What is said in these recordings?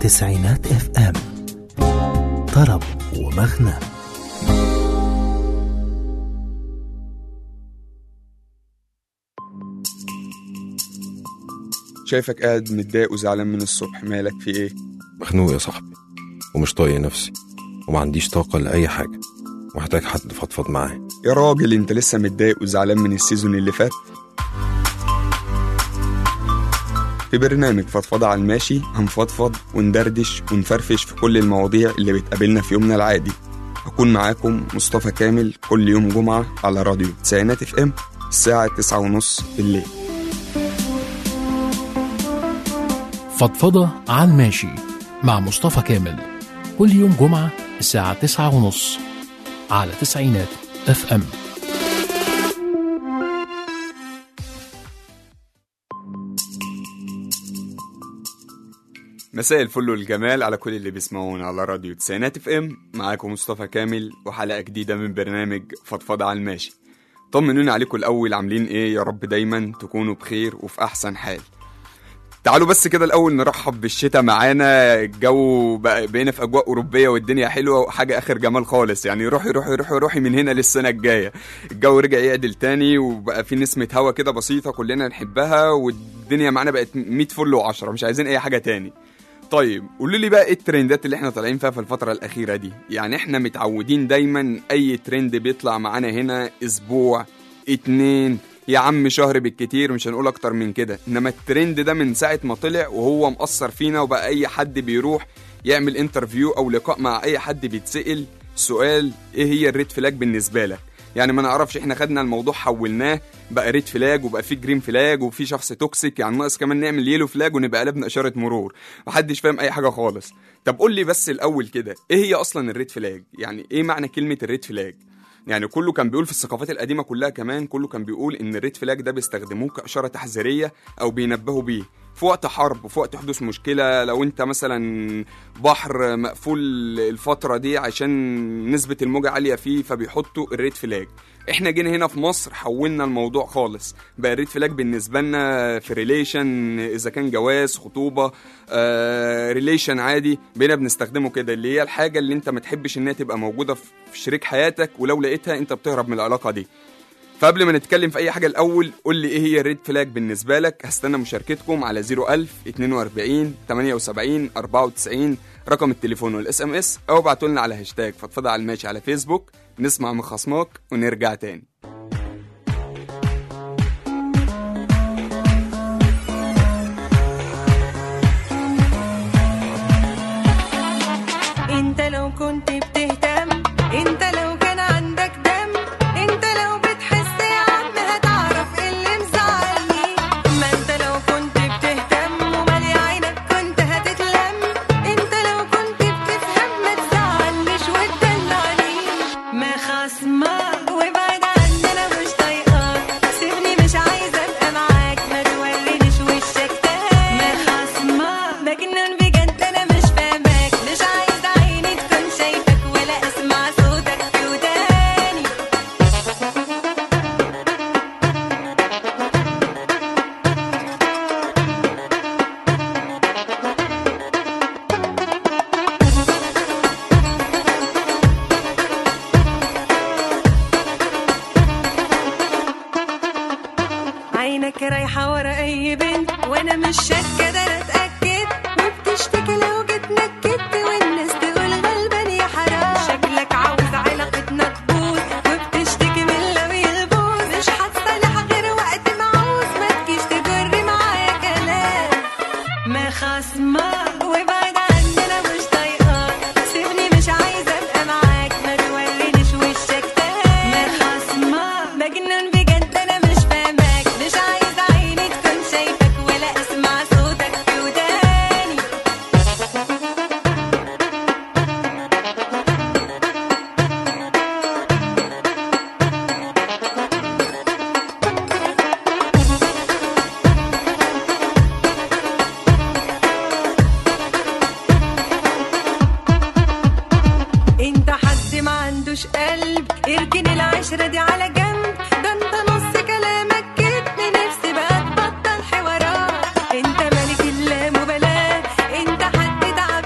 تسعينات اف ام طرب ومغنى شايفك قاعد متضايق وزعلان من الصبح مالك في ايه مخنوق يا صاحبي ومش طايق نفسي وما عنديش طاقة لأي حاجة ومحتاج حد فضفض معاه يا راجل انت لسه متضايق وزعلان من السيزون اللي فات في برنامج فضفضة على الماشي هنفضفض وندردش ونفرفش في كل المواضيع اللي بتقابلنا في يومنا العادي هكون معاكم مصطفى كامل كل يوم جمعة على راديو تسعينات اف ام الساعة تسعة ونص بالليل فضفضة على الماشي مع مصطفى كامل كل يوم جمعة الساعة تسعة ونص على تسعينات اف ام مساء الفل والجمال على كل اللي بيسمعونا على راديو تسعينات اف ام معاكم مصطفى كامل وحلقة جديدة من برنامج فضفضة على الماشي طمنوني عليكم الأول عاملين ايه يا رب دايما تكونوا بخير وفي أحسن حال تعالوا بس كده الأول نرحب بالشتاء معانا الجو بقى بقينا في أجواء أوروبية والدنيا حلوة وحاجة آخر جمال خالص يعني روحي روحي روحي روحي من هنا للسنة الجاية الجو رجع يعدل تاني وبقى في نسمة هوا كده بسيطة كلنا نحبها والدنيا معانا بقت 100 فل و10 مش عايزين أي حاجة تاني طيب قولوا لي بقى ايه الترندات اللي احنا طالعين فيها في الفترة الأخيرة دي يعني احنا متعودين دايما أي ترند بيطلع معانا هنا أسبوع اتنين يا عم شهر بالكتير مش هنقول أكتر من كده إنما الترند ده من ساعة ما طلع وهو مأثر فينا وبقى أي حد بيروح يعمل انترفيو أو لقاء مع أي حد بيتسأل سؤال ايه هي الريد فلاج بالنسبة لك يعني ما نعرفش احنا خدنا الموضوع حولناه بقى ريد فلاج وبقى في جرين فلاج وفي شخص توكسيك يعني ناقص كمان نعمل يلو فلاج ونبقى قلبنا اشاره مرور محدش فاهم اي حاجه خالص طب قول لي بس الاول كده ايه هي اصلا الريد فلاج يعني ايه معنى كلمه الريد فلاج يعني كله كان بيقول في الثقافات القديمه كلها كمان كله كان بيقول ان الريد فلاج ده بيستخدموه كاشاره تحذيريه او بينبهوا بيه في وقت حرب وفي وقت حدوث مشكله لو انت مثلا بحر مقفول الفتره دي عشان نسبه الموجه عاليه فيه فبيحطوا الريد فلاج احنا جينا هنا في مصر حولنا الموضوع خالص بقى الريد فلاج بالنسبه لنا في ريليشن اذا كان جواز خطوبه آه ريليشن عادي بقينا بنستخدمه كده اللي هي الحاجه اللي انت ما تحبش انها تبقى موجوده في شريك حياتك ولو لقيتها انت بتهرب من العلاقه دي فقبل ما نتكلم في اي حاجه الاول قول لي ايه هي الريد فلاج بالنسبه لك هستنى مشاركتكم على 01000 42 78 94 رقم التليفون والاس ام اس او ابعتوا لنا على هاشتاج فضفضه على الماشي على فيسبوك نسمع من خصمك ونرجع تاني انت لو كنت بتهتم انت لو كان عندك دم انت لو بتحس يا عم هتعرف إيه اللي مزعلني ما انت لو كنت بتهتم ومالي عينك كنت هتتلم انت لو كنت بتفهم ما تزعلنيش وتدلعني ما خصمك وابعد عني انا مش طايقاك سيبني مش عايزه ابقى معاك ما تورينيش وشك تاني ما خصمك مجنون بجد انا مش فاهماك مش عايزه عيني تكون شايفك ولا اسمع صوتك في وداني عينك رايحة ورا أي بنت وأنا مش شاكة ده أنا أتأكد وبتشتكي لو جيت نكدت والناس تقول غلبان يا حرام شكلك عاوز علاقتنا تبوظ وبتشتكي من لو يبوظ مش هتصالح غير وقت ما عاوز ما تجيش تجري معايا كلام ما خصمك وابعد عني انا مش طايقاك سيبني مش عايزه ابقى معاك ما تورينيش وشك تاني ما خصمك مجنون بجد انا مش فاهماك مش عايزه عيني تكون شايفك ولا اسمع صوتك في وداني انت حد ما عندوش قلب اركن العشرة دي على جنب ده انت نص كلامك كدب نفسي بقى تبطل حوارات انت ملك اللامبالاة انت حد تعب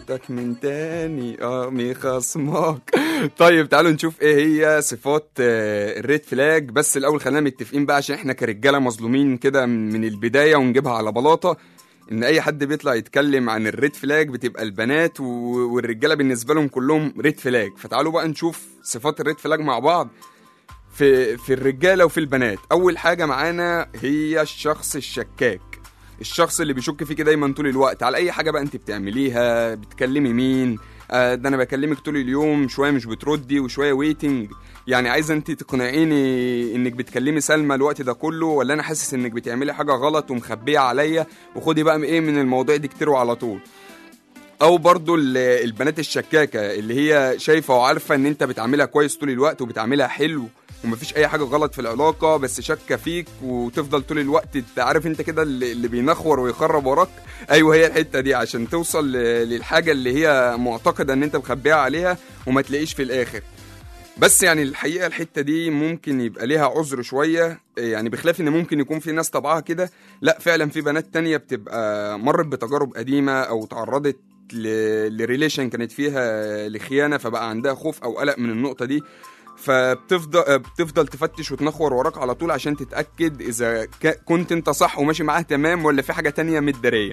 شفتك من تاني اه مي خصمك طيب تعالوا نشوف ايه هي صفات آه، الريد فلاج بس الاول خلينا متفقين بقى عشان احنا كرجاله مظلومين كده من من البدايه ونجيبها على بلاطه ان اي حد بيطلع يتكلم عن الريد فلاج بتبقى البنات و- والرجاله بالنسبه لهم كلهم ريد فلاج فتعالوا بقى نشوف صفات الريد فلاج مع بعض في في الرجاله وفي البنات اول حاجه معانا هي الشخص الشكاك الشخص اللي بيشك فيكي دايما طول الوقت على اي حاجه بقى انت بتعمليها بتكلمي مين آه، ده انا بكلمك طول اليوم شويه مش بتردي وشويه ويتنج يعني عايزه انت تقنعيني انك بتكلمي سلمى الوقت ده كله ولا انا حاسس انك بتعملي حاجه غلط ومخبيه عليا وخدي بقى ايه من الموضوع دي كتير على طول او برضو ال- البنات الشكاكه اللي هي شايفه وعارفه ان انت بتعملها كويس طول الوقت وبتعملها حلو ومفيش اي حاجه غلط في العلاقه بس شاكه فيك وتفضل طول الوقت انت عارف انت كده اللي اللي بينخور ويخرب وراك ايوه هي الحته دي عشان توصل ل- للحاجه اللي هي معتقده ان انت مخبيها عليها وما تلاقيش في الاخر بس يعني الحقيقه الحته دي ممكن يبقى ليها عذر شويه يعني بخلاف ان ممكن يكون في ناس طبعها كده لا فعلا في بنات تانية بتبقى مرت بتجارب قديمه او تعرضت ل- لريليشن كانت فيها لخيانه فبقى عندها خوف او قلق من النقطه دي فبتفضل بتفضل تفتش وتنخور وراك على طول عشان تتاكد اذا ك- كنت انت صح وماشي معاه تمام ولا في حاجه تانية متداريه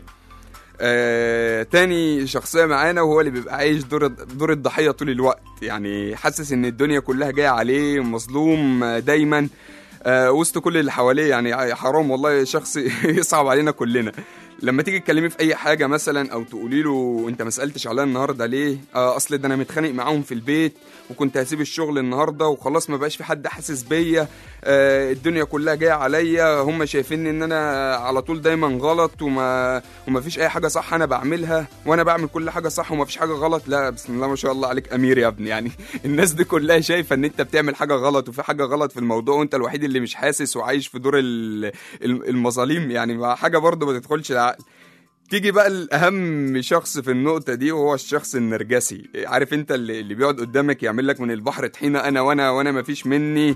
آه، تاني شخصية معانا وهو اللي بيبقى عايش دور دور الضحية طول الوقت يعني حاسس ان الدنيا كلها جاية عليه مظلوم آه، دايما آه، وسط كل اللي حواليه يعني حرام والله شخص يصعب علينا كلنا لما تيجي تكلميه في اي حاجه مثلا او تقولي له انت ما سالتش عليا النهارده ليه آه اصل ده انا متخانق معاهم في البيت وكنت هسيب الشغل النهارده وخلاص ما بقاش في حد حاسس بيا آه الدنيا كلها جايه عليا هم شايفين ان انا على طول دايما غلط وما وما فيش اي حاجه صح انا بعملها وانا بعمل كل حاجه صح وما فيش حاجه غلط لا بسم الله ما شاء الله عليك امير يا ابني يعني الناس دي كلها شايفه ان انت بتعمل حاجه غلط وفي حاجه غلط في الموضوع وانت الوحيد اللي مش حاسس وعايش في دور ال- ال- المظاليم يعني مع حاجه برضه ما تدخلش العقل تيجي بقى الأهم شخص في النقطة دي وهو الشخص النرجسي عارف انت اللي, اللي بيقعد قدامك يعمل لك من البحر طحينة انا وانا وانا مفيش مني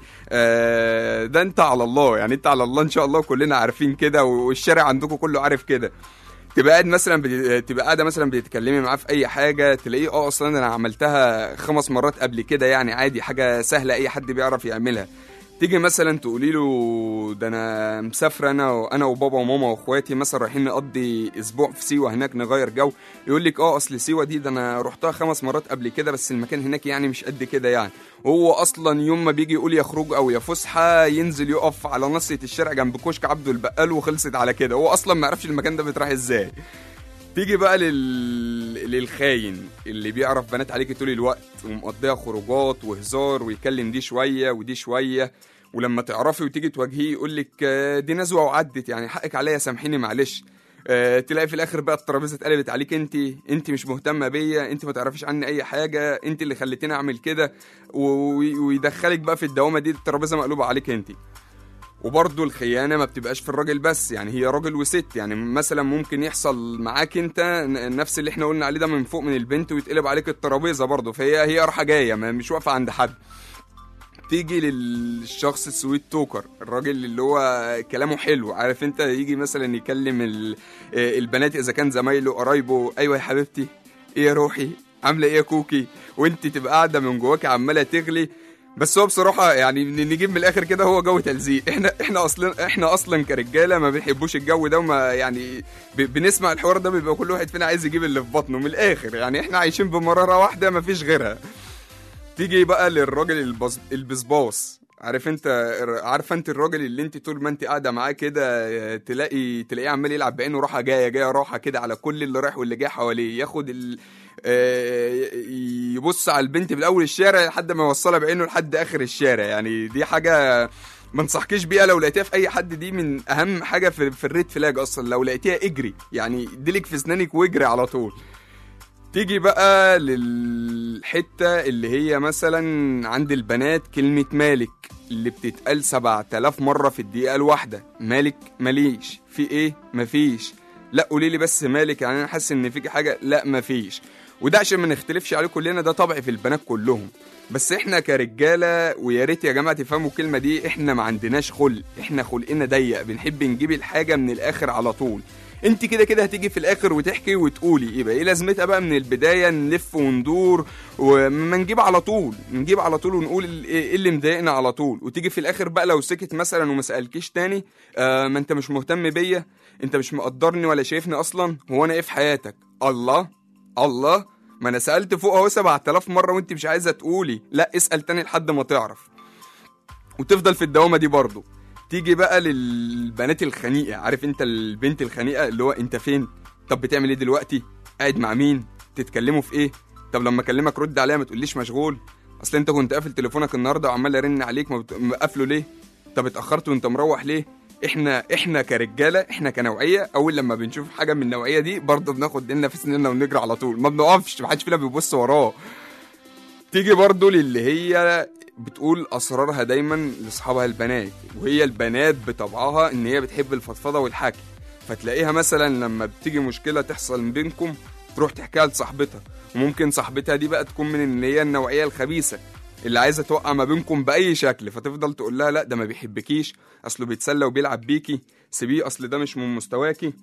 آه ده انت على الله يعني انت على الله ان شاء الله كلنا عارفين كده والشارع عندكم كله عارف كده تبقى قاعد مثلا بت... تبقى قاعده مثلا بتتكلمي معاه في اي حاجه تلاقيه اه اصلا انا عملتها خمس مرات قبل كده يعني عادي حاجه سهله اي حد بيعرف يعملها تيجي مثلا تقولي له ده انا مسافره انا وانا وبابا وماما واخواتي مثلا رايحين نقضي اسبوع في سيوه هناك نغير جو يقول لك اه اصل سيوه دي ده انا رحتها خمس مرات قبل كده بس المكان هناك يعني مش قد كده يعني وهو اصلا يوم ما بيجي يقول يا خروج او يا فسحه ينزل يقف على نصيه الشارع جنب كشك عبده البقال وخلصت على كده هو اصلا ما يعرفش المكان ده بيتراح ازاي تيجي بقى لل... للخاين اللي بيعرف بنات عليكي طول الوقت ومقضيها خروجات وهزار ويكلم دي شويه ودي شويه ولما تعرفي وتيجي تواجهيه يقول لك آه، دي نزوه وعدت يعني حقك عليا سامحيني معلش آه، تلاقي في الاخر بقى الترابيزه اتقلبت عليك انت انت مش مهتمه بيا انت ما تعرفيش عني اي حاجه انت اللي خليتيني اعمل كده و- ويدخلك بقى في الدوامه دي الترابيزه مقلوبه عليك انت وبرضه الخيانه ما بتبقاش في الراجل بس يعني هي راجل وست يعني مثلا ممكن يحصل معاك انت ن- نفس اللي احنا قلنا عليه ده من فوق من البنت ويتقلب عليك الترابيزه برضه فهي هي رايحه جايه ما- مش واقفه عند حد تيجي للشخص السويت توكر الراجل اللي هو كلامه حلو عارف انت يجي مثلا يكلم ال- آه، البنات اذا كان زمايله قرايبه ايوه يا حبيبتي ايه يا روحي عامله ايه يا كوكي وانت تبقى قاعده من جواك عماله تغلي بس هو بصراحه يعني ن- نجيب من الاخر كده هو جو تلزيق احنا احنا اصلا احنا اصلا كرجاله ما بنحبوش الجو ده وما يعني ب- بنسمع الحوار ده بيبقى كل واحد فينا عايز يجيب اللي في بطنه من الاخر يعني احنا عايشين بمراره واحده ما فيش غيرها تيجي بقى للراجل البص... البسباص عارف انت عارفه انت الراجل اللي انت طول ما انت قاعده معاه كده تلاقي تلاقيه عمال يلعب بعينه راحه جايه جايه راحه كده على كل اللي رايح واللي جاي حواليه ياخد ال... آه، يبص على البنت من اول الشارع لحد ما يوصلها بعينه لحد اخر الشارع يعني دي حاجه ما انصحكيش بيها لو لقيتيها في اي حد دي من اهم حاجه في, في الريد فلاج اصلا لو لقيتيها اجري يعني ديلك في اسنانك واجري على طول تيجي بقى للحتة اللي هي مثلا عند البنات كلمة مالك اللي بتتقال 7000 مرة في الدقيقة الواحدة مالك ماليش في ايه مفيش لا قولي لي بس مالك يعني انا حاسس ان فيك حاجة لا مفيش وده عشان ما نختلفش عليه كلنا ده طبع في البنات كلهم بس احنا كرجاله ويا ريت يا جماعه تفهموا الكلمه دي احنا ما عندناش خلق احنا خلقنا ضيق بنحب نجيب الحاجه من الاخر على طول انت كده كده هتيجي في الاخر وتحكي وتقولي يبقى ايه لازمتها بقى من البدايه نلف وندور وما نجيب على طول نجيب على طول ونقول ال- ايه اللي مضايقنا على طول وتيجي في الاخر بقى لو سكت مثلا وما سالكيش تاني آه ما انت مش مهتم بيا انت مش مقدرني ولا شايفني اصلا هو انا ايه في حياتك الله الله ما انا سالت فوق اهو 7000 مره وانت مش عايزه تقولي لا اسال تاني لحد ما تعرف وتفضل في الدوامه دي برضه تيجي بقى للبنات الخنيقه عارف انت البنت الخنيقه اللي هو انت فين طب بتعمل ايه دلوقتي قاعد مع مين تتكلموا في ايه طب لما اكلمك رد عليا ما تقوليش مشغول اصل انت كنت قافل تليفونك النهارده وعمال ارن عليك ما بت- ما قافله ليه طب اتاخرت وانت مروح ليه احنا احنا كرجاله احنا كنوعيه اول لما بنشوف حاجه من النوعيه دي برضه بناخد ديلنا في سننا ونجري على طول ما بنقفش ما حدش فينا بيبص وراه تيجي برضه للي هي بتقول اسرارها دايما لاصحابها البنات وهي البنات بطبعها ان هي بتحب الفضفضه والحكي فتلاقيها مثلا لما بتيجي مشكله تحصل بينكم تروح تحكيها لصاحبتها وممكن صاحبتها دي بقى تكون من اللي هي النوعيه الخبيثه اللي عايزه توقع ما بينكم باي شكل فتفضل تقول لها لا ده ما بيحبكيش اصله بيتسلى وبيلعب بيكي سيبيه اصل ده مش من مستواكي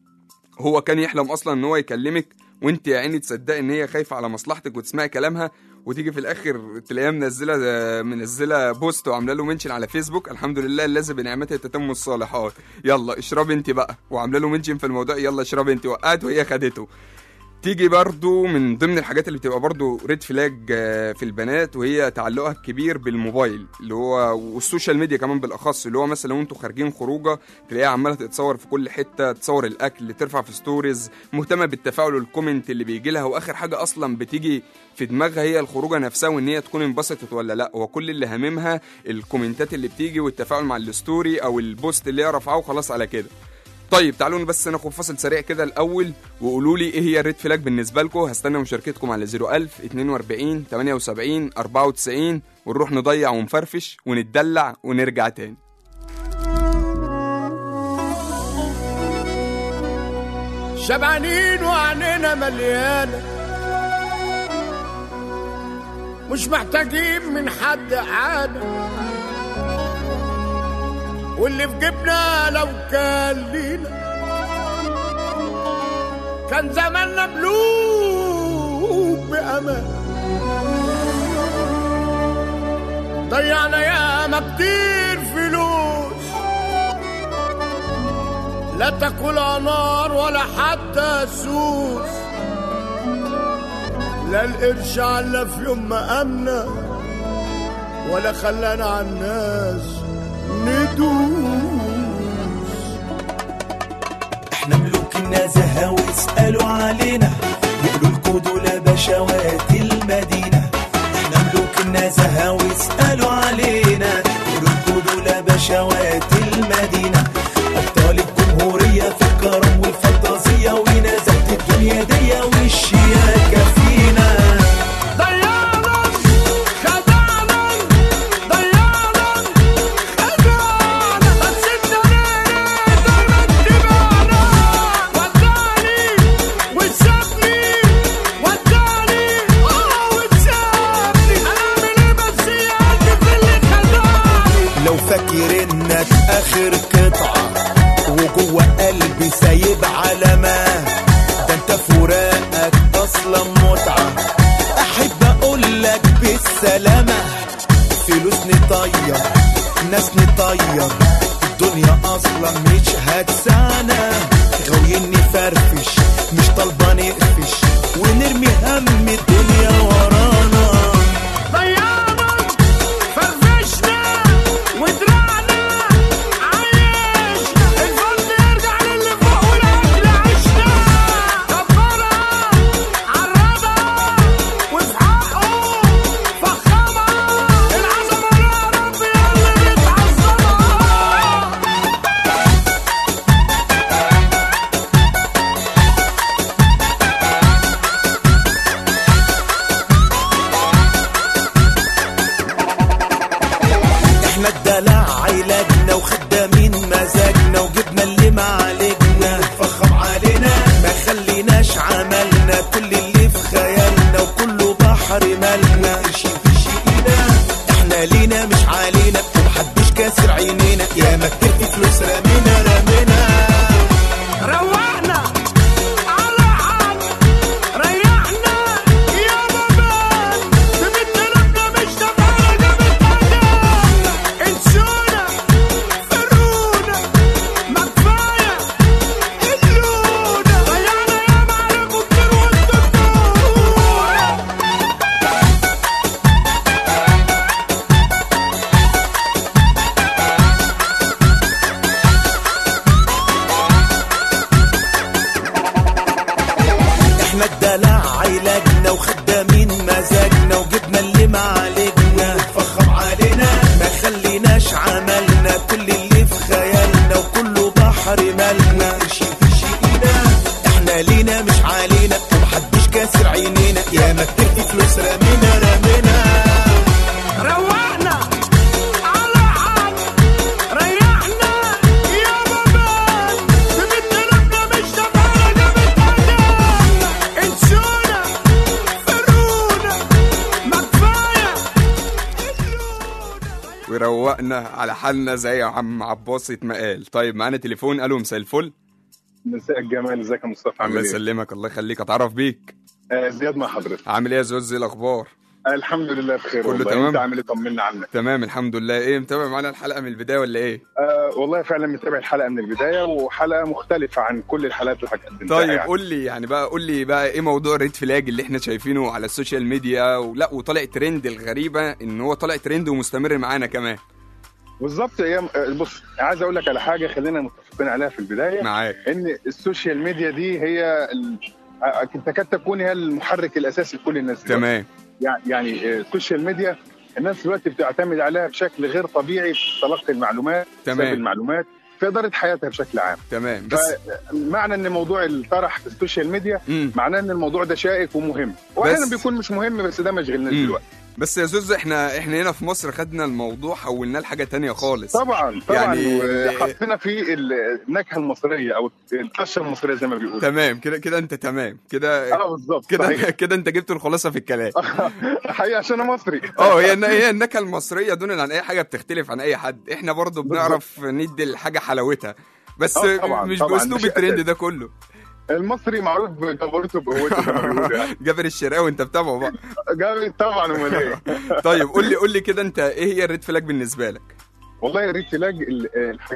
هو كان يحلم اصلا ان هو يكلمك وانت يا عيني تصدقي ان هي خايفه على مصلحتك وتسمعي كلامها وتيجي في الاخر تلاقيها منزله منزله بوست وعامله له منشن على فيسبوك الحمد لله الذي بنعمته تتم الصالحات يلا اشربي انت بقى وعامله له منشن في الموضوع يلا اشربي انت وقعت وهي خدته تيجي برضو من ضمن الحاجات اللي بتبقى برضو ريد فلاج آه، في البنات وهي تعلقها الكبير بالموبايل اللي هو والسوشيال ميديا كمان بالاخص اللي هو مثلا لو انتوا خارجين خروجه تلاقيها عماله تتصور في كل حته تصور الاكل ترفع في ستوريز مهتمه بالتفاعل والكومنت اللي بيجي لها واخر حاجه اصلا بتيجي في دماغها هي الخروجه نفسها وان هي تكون انبسطت ولا لا هو كل اللي هاممها الكومنتات اللي بتيجي والتفاعل مع الستوري او البوست اللي هي رافعاه وخلاص على كده طيب تعالوا بس ناخد فاصل سريع كده الاول وقولوا لي ايه هي الريد فلاج بالنسبه لكم هستنى مشاركتكم على 01000 42 78 94 ونروح نضيع ونفرفش ونتدلع ونرجع تاني شبعانين وعنينا مليانة مش محتاجين من حد عادة واللي في جيبنا لو كان لينا كان زماننا ملوك بأمان ضيعنا ياما كتير فلوس لا تاكلها نار ولا حتى سوس لا القرش على في يوم ما أمنا ولا خلانا على الناس ندوس احنا ملوك النزهة واسألوا علينا يقولوا لكوا دول بشوات المدينة احنا ملوك النزهة واسألوا علينا يقولوا لكوا دول بشوات المدينة أبطال الجمهورية في الكرم والفانتازية ونزهة الدنيا دي والشياكة فينا ضيعنا خدعنا ضيعنا خدعنا بس انت ليه دايما تبعنا وداني وسابني وداني اه وسابني اعمل ايه بس يا قلبي في اللي خدعني لو فاكر انك اخر قطعة وجوه قلبي سايب علامة ده انت فراقك اصلا متعة احب اقولك بالسلامة فلوس نطير ناس نطير الدنيا اصلا مش هتسعنا غاويين نفرفش مش طالبة نقفش ونرمي هم الدنيا ورانا ضيعنا فرفشنا ودرعنا عايشنا الفرد يرجع للي فوق والاكل عشنا كبرها عربها وفي حقه فخمها العظمه يا رب يا اللي بتعظمها احنا الدلع عيلتنا وخدامين مزاجنا وجبنا اللي ما علينا فخم علينا ما خليناش عملنا كل اللي في خيالنا وكله بحر مالنا شي في شينا احنا لينا مش علينا ومحدش كاسر عينينا يا ما كتير في فلوس رمينا رمينا روقنا ويروقنا على حالنا زي عم عباس مقال طيب معانا تليفون الو مساء الفل مساء الجمال ازيك يا مصطفى الله عامل ايه؟ يسلمك الله يخليك اتعرف بيك آه زياد مع حضرتك عامل ايه يا زوز إيه الاخبار آه الحمد لله بخير كله والله تمام؟ انت عامل ايه طمنا عنك تمام الحمد لله ايه متابع معانا الحلقه من البدايه ولا ايه آه والله فعلا متابع الحلقه من البدايه وحلقه مختلفه عن كل الحلقات اللي حضرتك قدمتها طيب يعني. قول لي يعني بقى قول لي بقى ايه موضوع الريد فلاج اللي احنا شايفينه على السوشيال ميديا ولا وطالع ترند الغريبه ان هو طالع ترند ومستمر معانا كمان بالظبط هي آه، بص عايز اقول لك على حاجه خلينا متفقين عليها في البدايه معاك ان السوشيال ميديا دي هي ال... آه، تكاد تكون هي المحرك الاساسي لكل الناس دلوقتي. تمام يعني يعني آه، السوشيال ميديا الناس دلوقتي بتعتمد عليها بشكل غير طبيعي في تلقي المعلومات تمام. سرد المعلومات في اداره حياتها بشكل عام تمام بس معنى ان موضوع الطرح في السوشيال ميديا مم. معناه ان الموضوع ده شائك ومهم واحيانا بس- بيكون مش مهم بس ده ما يشغلناش مم. دلوقتي بس يا زوز احنا احنا هنا في مصر خدنا الموضوع حولناه لحاجه تانية خالص طبعا طبعا يعني- يعني حطينا في النكهه المصريه او الطشه المصريه زي ما بيقولوا تمام كده كده انت تمام كده اه بالظبط كده صحيح. كده انت جبت الخلاصه في الكلام حقيقه عشان انا مصري اه هي هي النكهه المصريه دون عن اي حاجه بتختلف عن اي حد احنا برضو بنعرف ندي الحاجه حلاوتها بس آه، طبعاً، مش طبعاً. باسلوب مش- الترند ده كله المصري معروف بجبروته بقوته زي ما بيقولوا يعني جابر الشراوي انت بتابعه بقى جامد طبعا امال ايه طيب قول لي قول لي كده انت ايه هي الريد فلاج بالنسبه لك والله الريد فلاج ال- الحاجه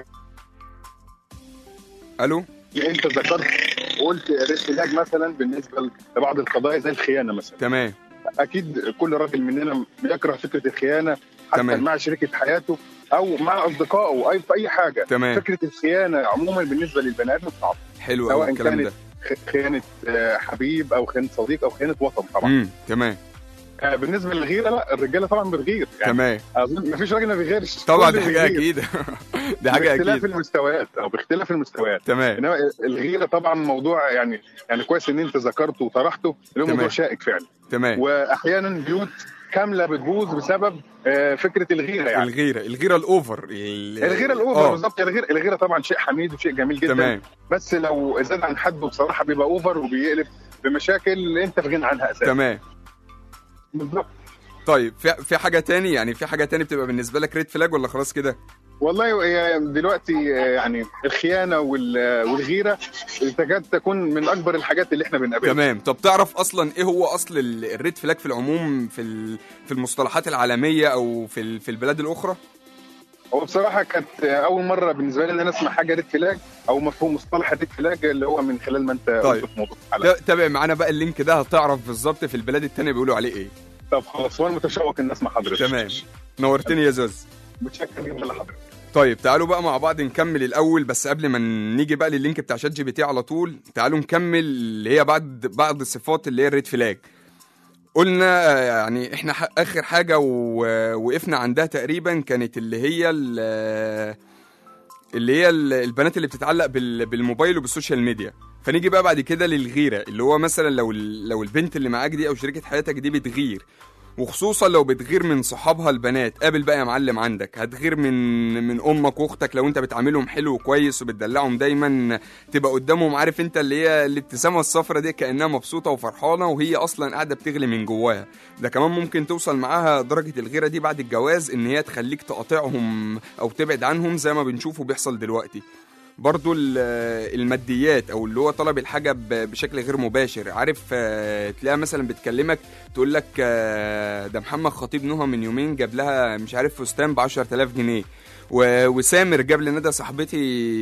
الو اللي انت ذكرت قلت ريد فلاج مثلا بالنسبه لبعض القضايا زي الخيانه مثلا تمام اكيد كل راجل مننا بيكره فكره الخيانه حتى تمام. مع شريكه حياته او مع اصدقائه اي في اي حاجه تمام. فكره الخيانه عموما بالنسبه للبني ادم صعب حلو قوي سواء الكلام كانت ده خ- خيانه آه، حبيب او خيانه صديق او خيانه وطن طبعا امم تمام آه، بالنسبه للغيره لا الرجاله طبعا بتغير يعني تمام اظن ما فيش راجل ما بيغيرش طبعا كله دي حاجه بيغير. اكيد دي حاجه باختلاف اكيد المستويات او باختلاف المستويات تمام انما الغيره طبعا موضوع يعني يعني كويس ان انت ذكرته وطرحته اللي هو تمام. موضوع شائك فعلا تمام واحيانا بيوت كامله بتبوظ بسبب آه، فكره الغيره يعني الغيره الغيره الاوفر ال- الغيره الاوفر آه، بالظبط الغيره الغيره طبعا شيء حميد وشيء جميل جدا تمام بس لو زاد عن حده بصراحه بيبقى اوفر وبيقلب بمشاكل انت في غنى عنها اساسا تمام بالظبط طيب في في حاجه تاني يعني في حاجه تاني بتبقى بالنسبه لك ريد فلاج ولا خلاص كده والله هي دلوقتي آه، يعني الخيانه وال- والغيره تكاد تكون من اكبر الحاجات اللي احنا بنقابلها تمام طب تعرف اصلا ايه هو اصل ال- الريد فلاج في العموم في ال- في المصطلحات العالميه او في ال- في البلاد الاخرى هو بصراحه كانت اول مره بالنسبه لي ان انا اسمع حاجه ريد فلاج او مفهوم مصطلح الريد فلاج اللي هو من خلال ما انت طيب. قلت في موضوع الحلقه تا- تابع معانا بقى اللينك ده هتعرف بالظبط في البلاد التانية بيقولوا عليه ايه طب خلاص وانا متشوق ان اسمع حضرتك تمام نورتني يا زوز متشكر جدا لحضرتك طيب تعالوا بقى مع بعض نكمل الاول بس قبل ما نيجي بقى لللينك بتاع شات جي بي تي على طول تعالوا نكمل اللي هي بعد بعض الصفات اللي هي الريد فلاج قلنا آه، يعني احنا ح- اخر حاجه ووقفنا عندها تقريبا كانت اللي هي ال- اللي هي ال- البنات اللي بتتعلق بال- بالموبايل وبالسوشيال ميديا فنيجي بقى بعد كده للغيره اللي هو مثلا لو ال- لو البنت اللي معاك دي او شريكه حياتك دي بتغير وخصوصا لو بتغير من صحابها البنات قابل بقى يا معلم عندك هتغير من من امك واختك لو انت بتعاملهم حلو وكويس وبتدلعهم دايما تبقى قدامهم عارف انت اللي هي الابتسامه الصفرة دي كانها مبسوطه وفرحانه وهي اصلا قاعده بتغلي من جواها ده كمان ممكن توصل معاها درجه الغيره دي بعد الجواز ان هي تخليك تقاطعهم او تبعد عنهم زي ما بنشوفه بيحصل دلوقتي برضو ال- الماديات او اللي هو طلب الحاجه ب- بشكل غير مباشر عارف آه، تلاقيها مثلا بتكلمك تقول لك آه، ده محمد خطيب نهى من يومين جاب لها مش عارف فستان ب 10000 جنيه و- وسامر جاب لندى صاحبتي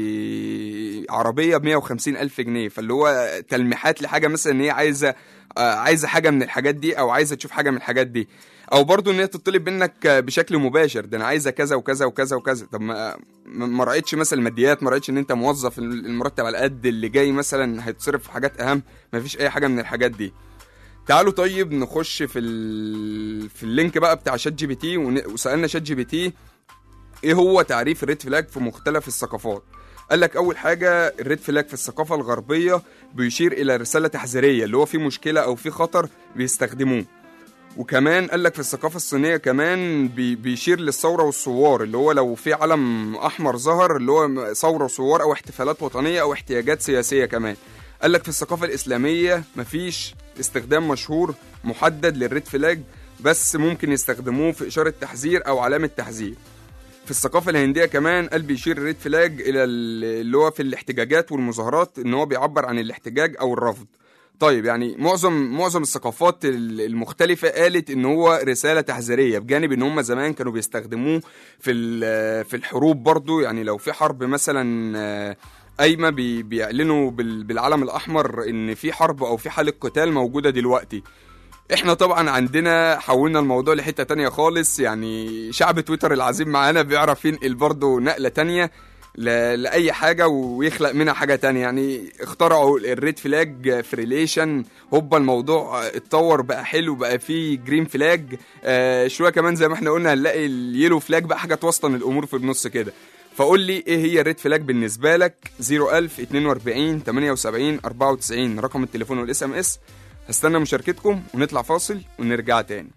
عربيه ب 150 الف جنيه فاللي هو تلميحات لحاجه مثلا ان هي عايزه آه، عايزه حاجه من الحاجات دي او عايزه تشوف حاجه من الحاجات دي او برضو ان هي تطلب منك آه، بشكل مباشر ده انا عايزه كذا وكذا وكذا وكذا طب ما ما ما راعيتش مثلا الماديات ما راعيتش ان انت موظف المرتب على قد اللي جاي مثلا هيتصرف في حاجات اهم ما فيش اي حاجه من الحاجات دي تعالوا طيب نخش في ال... في اللينك بقى بتاع شات جي بي تي ون... وسالنا شات جي بي تي ايه هو تعريف الريد فلاج في مختلف الثقافات قال لك اول حاجه الريد فلاج في الثقافه الغربيه بيشير الى رساله تحذيريه اللي هو في مشكله او في خطر بيستخدموه وكمان قال لك في الثقافه الصينيه كمان بي بيشير للثوره والثوار اللي هو لو في علم احمر ظهر اللي هو ثوره وثوار او احتفالات وطنيه او احتياجات سياسيه كمان قال لك في الثقافه الاسلاميه مفيش استخدام مشهور محدد للريد فلاج بس ممكن يستخدموه في اشاره تحذير او علامه تحذير في الثقافة الهندية كمان قال بيشير الريد فلاج إلى ال- اللي هو في الاحتجاجات والمظاهرات إن هو بيعبر عن الاحتجاج أو الرفض طيب يعني معظم معظم الثقافات ال- المختلفة قالت إن هو رسالة تحذيرية بجانب إن هم زمان كانوا بيستخدموه في ال- في الحروب برضو يعني لو في حرب مثلا آه، قايمة بي- بيعلنوا بال- بالعلم الأحمر إن في حرب أو في حالة قتال موجودة دلوقتي احنا طبعا عندنا حولنا الموضوع لحته تانية خالص يعني شعب تويتر العظيم معانا بيعرف ينقل برضه نقله تانية ل- لاي حاجه ويخلق منها حاجه تانية يعني اخترعوا الريد فلاج في ريليشن هوبا الموضوع اتطور بقى حلو بقى فيه جرين فلاج آه شويه كمان زي ما احنا قلنا هنلاقي اليلو فلاج بقى حاجه توسطن الامور في النص كده فقول لي ايه هي الريد فلاج بالنسبه لك 01000 42 78 94 رقم التليفون والاس ام اس هستنى مشاركتكم ونطلع فاصل ونرجع تاني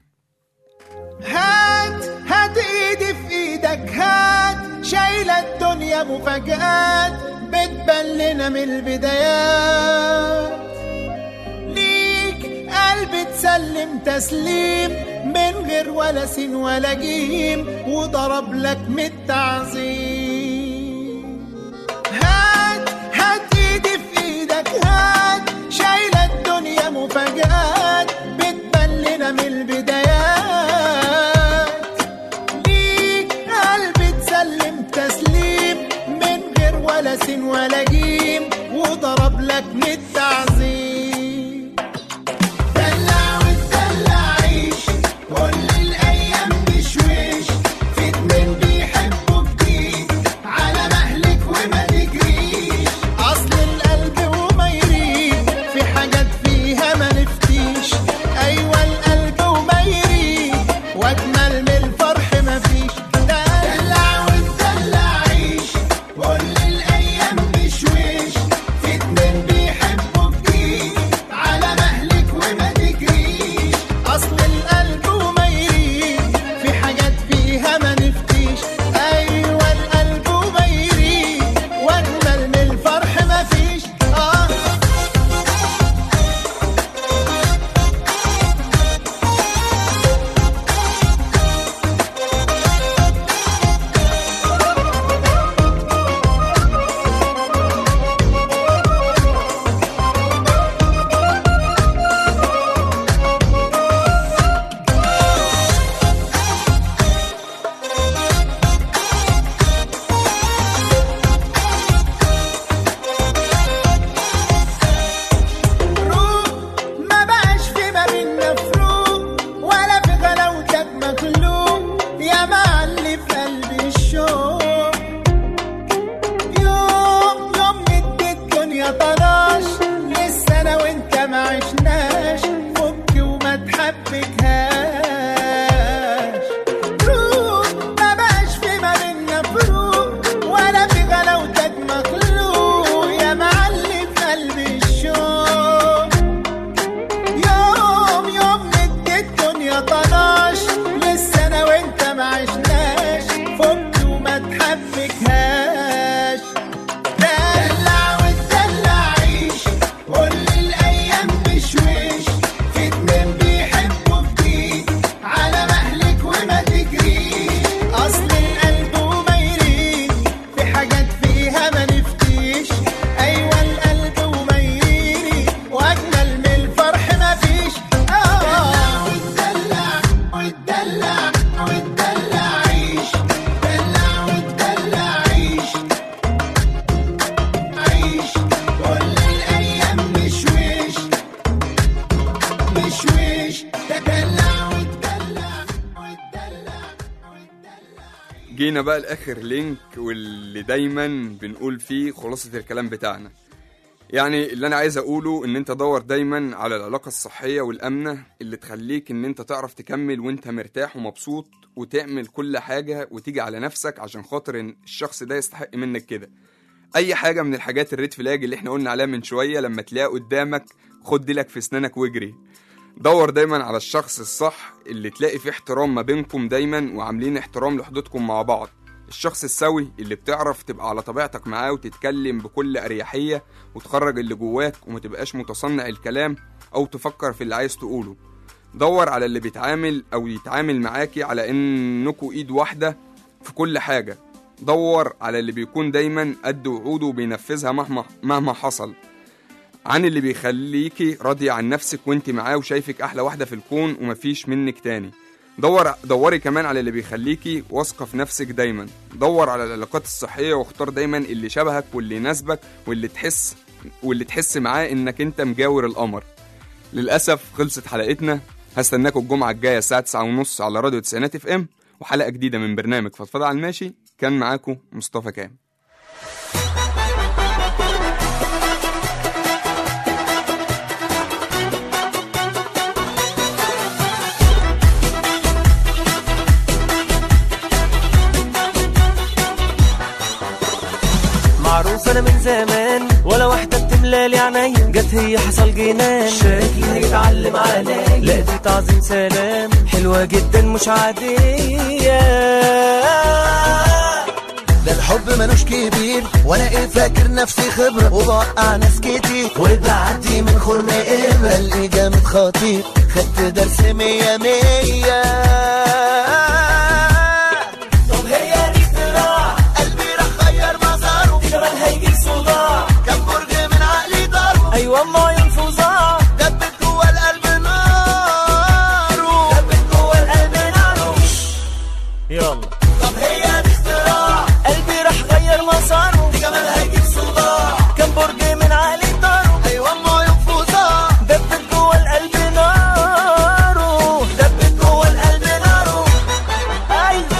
هات هات ايدي في ايدك هات شايلة الدنيا مفاجآت بتبان لنا من البدايات ليك قلب تسلم تسليم من غير ولا سين ولا جيم وضرب لك من التعظيم هات هات ايدي في ايدك هات شايلة الدنيا مفاجآت بتبان لنا من البدايات ليك قلب تسلم تسليم من غير ولا سين ولا جيم وضرب لك من التعظيم دلع وتدلع عيش كل الايام بشويش في اتنين بيحبوا جديد على مهلك وما تجريش اصل القلب وما يريد في حاجات فيها ما نفتيش ايوه القلب وما يريد واجمل من الفرح ما فيش دلع وتدلع عيش كل الايام بشويش في اتنين بيحبوا جديد على مهلك وما تجريش اصل القلب وما يريد في حاجات فيها ما نفتيش ايوه القلب وما يريد واجمل من الفرح ما فيش اه فروق ما بقاش في ما بينا فروق ولا في غلاوتك مخلوق يا معلي في قلبي الشوق يوم يوم ندي الدنيا طناش لسه انا وانت ما عشناش فك وما تحبكهاش فروق ما بقاش في ما بينا فروق ولا في غلاوتك مخلوق يا معلي في قلبي الشوق يوم يوم ندي الدنيا طناش لسه انا وانت ما عشناش فك وما تحبكهاش دلع وتدلع عيش كل الايام بشويش في اتنين بيحبوا جديد على مهلك وما تجريش اصل القلب وما يريد في حاجات فيها ما نفتيش ايوه القلب وما يريد واجمل من الفرح ما فيش اه وتدلع وتدلع وتدلع عيش دلع وتدلع عيش عيش كل الايام مشويش مشويش تدلع وتدلع وتدلع جينا بقى لاخر لينك واللي دايما بنقول فيه خلاصه الكلام بتاعنا يعني اللي انا عايز اقوله ان انت دور دايما على العلاقه الصحيه والامنه اللي تخليك ان انت تعرف تكمل وانت مرتاح ومبسوط وتعمل كل حاجه وتيجي على نفسك عشان خاطر ان الشخص ده يستحق منك كده اي حاجه من الحاجات الريد فلاج اللي احنا قلنا عليها من شويه لما تلاقيها قدامك خد ديلك في اسنانك واجري دور دايما على الشخص الصح اللي تلاقي فيه احترام ما بينكم دايما وعاملين احترام لحدودكم مع بعض الشخص السوي اللي بتعرف تبقى على طبيعتك معاه وتتكلم بكل أريحية وتخرج اللي جواك وما تبقاش متصنع الكلام أو تفكر في اللي عايز تقوله دور على اللي بيتعامل أو يتعامل معاكي على إنكوا إيد واحدة في كل حاجة دور على اللي بيكون دايما قد وعوده وبينفذها مهما مهما حصل عن اللي بيخليكي راضية عن نفسك وانت معاه وشايفك أحلى واحدة في الكون ومفيش منك تاني دور دوري كمان على اللي بيخليكي واثقة في نفسك دايما دور على العلاقات الصحية واختار دايما اللي شبهك واللي يناسبك واللي تحس واللي تحس معاه انك انت مجاور القمر للأسف خلصت حلقتنا هستناكم الجمعة الجاية الساعة 9:30 على راديو تسعينات اف ام وحلقة جديدة من برنامج فضفضة على الماشي كان معاكم مصطفى كام معروف انا من زمان ولا واحدة بتملالي عينيا جت هي حصل جنان شكلي هيتعلم عليا لقيت عظيم سلام حلوة جدا مش عادية ده الحب ملوش كبير وانا ايه فاكر نفسي خبرة وبوقع ناس كتير وبعدي من خرم إبرة قلبي جامد خطير خدت درس مية مية طب هي دي اختراع قلبي راح غير مساره دي كمان هيجي صداع كان برج من عقلي ضربه ايوه ما ينفذها دبت جوه القلب ناره دبت جوه القلب ناره يلا طب هي دي اختراع قلبي راح غير مساره دي كمان هيجيب صداع كان برج من عالي داره ايوه ما ينفذها دبت جوه القلب ناره دبت جوه القلب ناره ايوه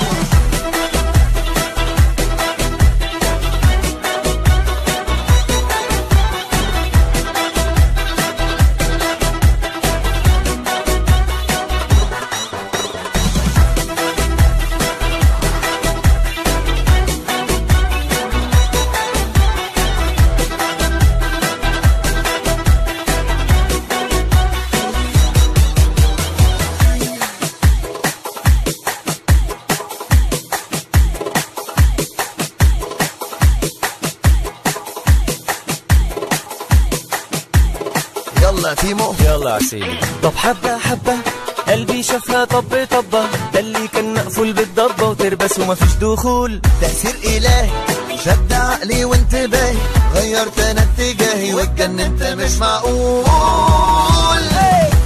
يلا تيمو يلا يا سيدي طب حبة حبة قلبي شافها طب طبة ده اللي كان مقفول بالضبة وتربس ومفيش دخول تأثير إلهي شد عقلي وانتباهي غيرت انا اتجاهي واتجننت مش معقول